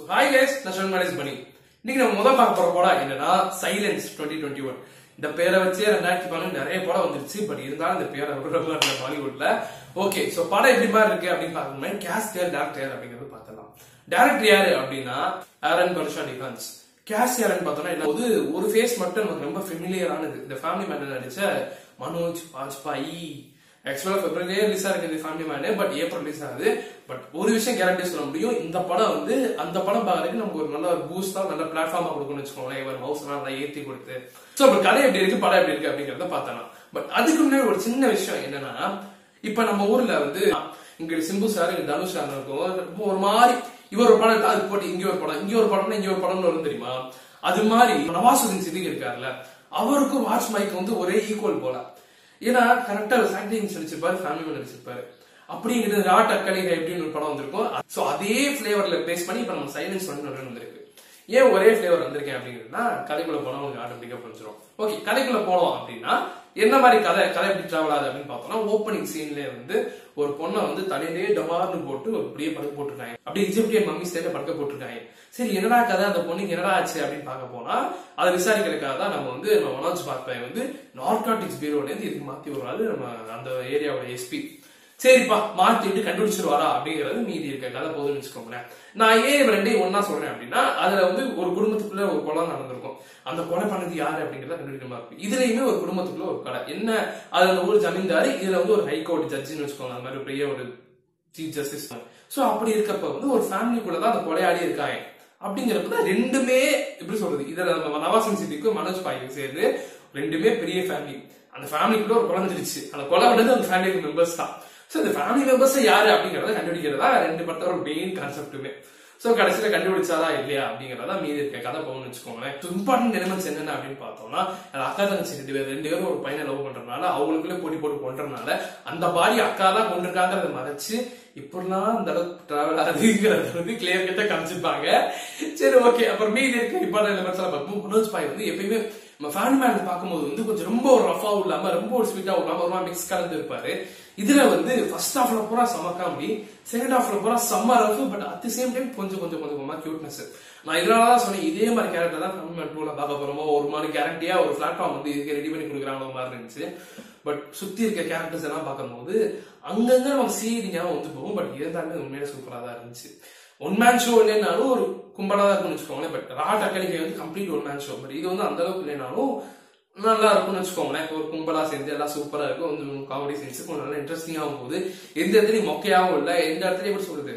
hi guys நான் ஷன் manage பண்ணி இன்னைக்கு நம்ம முதல் பார்க்க போற படம் என்னன்னா சைலன்ஸ் டுவெண்ட்டி டுவெண்ட்டி ஒன் இந்த பேரை வச்சே ரெண்டாயிரத்தி பதினொன்று நிறைய படம் வந்துருச்சு பட் இருந்தாலும் இந்த பேரை ரொம்ப ரொம்ப இல்லை பாலிவுட்ல ஓகே சோ படம் எப்படி மாதிரி இருக்கு அப்படின்னு பார்க்கணும் கேஸ் யார் டேரக்டர் யார் அப்படிங்கறது பார்த்தலாம் டேரக்டர் யாரு அப்படின்னா ஆரன் பர்ஷா டிஃபன்ஸ் கேஸ் யாருன்னு பார்த்தோம்னா என்ன ஒரு ஒரு ஃபேஸ் மட்டும் நமக்கு ரொம்ப ஃபெமிலியரானது இந்த ஃபேமிலி மேன் நடிச்ச மனோஜ் வாஜ்பாயி ஆக்சுவலா பிப்ரவரியே ரிலீஸ் ஆயிருக்கு இந்த family man but April release ஆகுது பட் ஒரு விஷயம் கேரண்டி சொல்ல முடியும் இந்த படம் வந்து அந்த படம் பார்க்கறதுக்கு நமக்கு ஒரு நல்ல பூஸ்டா நல்ல பிளாட்ஃபார்மா கொடுக்கணும்னு வச்சுக்கோங்களேன் இவர் மவுஸ் நல்லா ஏத்தி கொடுத்து சோ இப்ப கதை எப்படி இருக்கு படம் எப்படி இருக்கு அப்படிங்கறத பார்த்தலாம் பட் அதுக்கு முன்னாடி ஒரு சின்ன விஷயம் என்னன்னா இப்ப நம்ம ஊர்ல வந்து இங்க சிம்பு சார் இங்க தனுஷ் சார் இருக்கும் ரொம்ப ஒரு மாதிரி இவர் ஒரு படம் அது போட்டு இங்க ஒரு படம் இங்க ஒரு படம்னா இங்க ஒரு படம்னு வரும் தெரியுமா அது மாதிரி நவாசுதீன் சித்திக் இருக்காருல்ல அவருக்கும் வாட்ச் மைக் வந்து ஒரே ஈக்குவல் போல ஏன்னா கரெக்டா ஆக்டிங் நடிச்சிருப்பாரு ஃபேமிலி மேன் நடிச்சிருப்பாரு அப்படிங்கிறது ராட் அக்கலை எப்படின்னு ஒரு படம் வந்திருக்கும் சோ அதே பிளேவர்ல பேஸ் பண்ணி இப்ப நம்ம சைலன்ஸ் வந்து ஒன்று வந்திருக்கு ஏன் ஒரே பிளேவர் வந்திருக்கேன் அப்படிங்கிறதுனா கதைக்குள்ள போனா உங்களுக்கு ஆட்டோமேட்டிக்கா புரிஞ்சிடும் ஓகே கதைக்குள்ள போனோம் அப்படின்னா என்ன மாதிரி கதை கதை எப்படி டிராவல் ஆகுது அப்படின்னு பார்த்தோம்னா ஓப்பனிங் சீன்ல வந்து ஒரு பொண்ணை வந்து தலையிலேயே டபார்னு போட்டு ஒரு அப்படியே படுக்க போட்டிருக்காங்க அப்படியே இஜிப்டியன் மம்மி ஸ்டேல படுக்க போட்டிருக்காங்க சரி என்னடா கதை அந்த பொண்ணுக்கு என்னடா ஆச்சு அப்படின்னு பார்க்க போனா அதை விசாரிக்கிறதுக்காக தான் நம்ம வந்து நம்ம மனோஜ் பாத்பாய் வந்து நார்காட்டிக்ஸ் பீரோல இருந்து இதுக்கு மாத்தி வருவாரு நம்ம அந்த ஏரியாவோட எஸ்பி சரிப்பா மாத்திட்டு கண்டுபிடிச்சிருவாரா அப்படிங்கறது மீதி இருக்க கதை போதும்னு வச்சுக்கோங்களேன் நான் ஏன் இவ ரெண்டையும் ஒன்னா சொல்றேன் அப்படின்னா அதுல வந்து ஒரு குடும்பத்துக்குள்ள ஒரு கொலை நடந்திருக்கும் அந்த கொலை பண்ணது யாரு அப்படிங்கறத கண்டுபிடிக்க மாதிரி இதுலயுமே ஒரு குடும்பத்துக்குள்ள ஒரு கடை என்ன அது அந்த ஊர் ஜமீன்தாரு இதுல வந்து ஒரு ஹைகோர்ட் ஜட்ஜின்னு வச்சுக்கோங்க அந்த மாதிரி ஒரு பெரிய ஒரு சீஃப் ஜஸ்டிஸ் சோ அப்படி இருக்கப்ப வந்து ஒரு ஃபேமிலிக்குள்ளதான் அந்த கொலையாடி இருக்காங்க அப்படிங்கிறப்ப ரெண்டுமே எப்படி சொல்றது இதுல நம்ம நவாசிங் சிட்டிக்கும் மனோஜ் பாய்க்கு சேர்ந்து ரெண்டுமே பெரிய ஃபேமிலி அந்த ஃபேமிலிக்குள்ள ஒரு குழந்தைருச்சு அந்த கொலை பண்ணது அந்த ஃபேமிலி மெம்பர்ஸ் தான் சோ இந்த ஃபேமிலி மெம்பர்ஸ் யாரு அப்படிங்கறத கண்டுபிடிக்கிறதா ரெண்டு படத்தோட மெயின் கான்செப்ட்டுமே சோ கடைசியில கண்டுபிடிச்சாதா இல்லையா அப்படிங்கறதா மீதி இருக்க கதை போகணும்னு வச்சுக்கோங்களேன் இம்பார்ட்டன்ட் எலிமெண்ட்ஸ் என்னென்ன அப்படின்னு பார்த்தோம்னா அது அக்கா தங்கச்சி ரெண்டு பேர் ரெண்டு பேரும் ஒரு பையனை லவ் பண்றதுனால அவங்களுக்குள்ளே போட்டி போட்டு கொண்டதுனால அந்த பாடி அக்கா தான் கொண்டிருக்காங்கிறத மறைச்சு இப்படிலாம் அந்த அளவுக்கு டிராவல் ஆகுதுங்கிறது வந்து கிளியர் கிட்ட காமிச்சிருப்பாங்க சரி ஓகே அப்புறம் மீதி இருக்க இம்பார்ட்டன்ட் எலிமெண்ட்ஸ் எல்லாம் பார்ப்போம் மனோஜ் பாய் வந்து எப்பயுமே நம்ம ஃபேன் மேன் பார்க்கும்போது வந்து கொஞ்சம் ரொம்ப ஒரு ரஃபாவும் இல்லாம ரொம்ப ஒரு ஸ்வீட்டாவும் இல்லாம ஒரு மாதிரி மிக்ஸ் கலந்து இருப்பாரு இதுல வந்து ஃபர்ஸ்ட் ஹாஃப்ல பூரா செம்ம காமெடி செகண்ட் ஹாஃப்ல பூரா செம்ம rough but at the same time கொஞ்சம் கொஞ்சம் கொஞ்சம் கொஞ்சமா கியூட்னஸ் நான் இதனாலதான் சொன்னேன் இதே மாதிரி கேரக்டர் தான் ஃபேன் மேன் டூல பார்க்க போறோமோ ஒரு மாதிரி கேரண்டியா ஒரு பிளாட்ஃபார்ம் வந்து இதுக்கு ரெடி பண்ணி கொடுக்குறாங்க மாதிரி இருந்துச்சு பட் சுத்தி இருக்க கேரக்டர்ஸ் எல்லாம் பார்க்கும்போது அங்கங்க நமக்கு சீடி ஞாபகம் வந்து போகும் பட் இருந்தாலுமே உண்மையிலே சூப்பரா தான் இருந்துச்சு ஒன் மேன் ஷோ இல்லைனாலும் ஒரு கும்பலா தான் இருக்கும்னு வச்சுக்கோங்களேன் பட் ராட் அகாடமி வந்து complete one man show but இது வந்து அந்த அளவுக்கு இல்லைனாலும் நல்லா இருக்கும்னு வச்சுக்கோங்களேன் இப்போ ஒரு கும்பலா சேர்ந்து எல்லாம் சூப்பரா இருக்கும் வந்து காமெடி சென்ஸ் கொஞ்சம் நல்லா இன்ட்ரெஸ்டிங்காகவும் போகுது எந்த இடத்துலயும் மொக்கையாகவும் இல்லை எந்த இடத்துலயும் எப்படி சொல்றது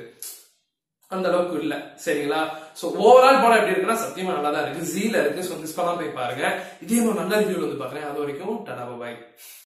அந்த அளவுக்கு இல்ல சரிங்களா சோ ஓவரால் படம் எப்படி இருக்குன்னா சத்தியமா நல்லா தான் இருக்கு ஜீல இருக்கு சோ மிஸ் பண்ணாம போய் பாருங்க இதே மாதிரி நல்ல ரிவ்யூல வந்து பாக்குறேன் அது வரைக்கும் டாடா பாய்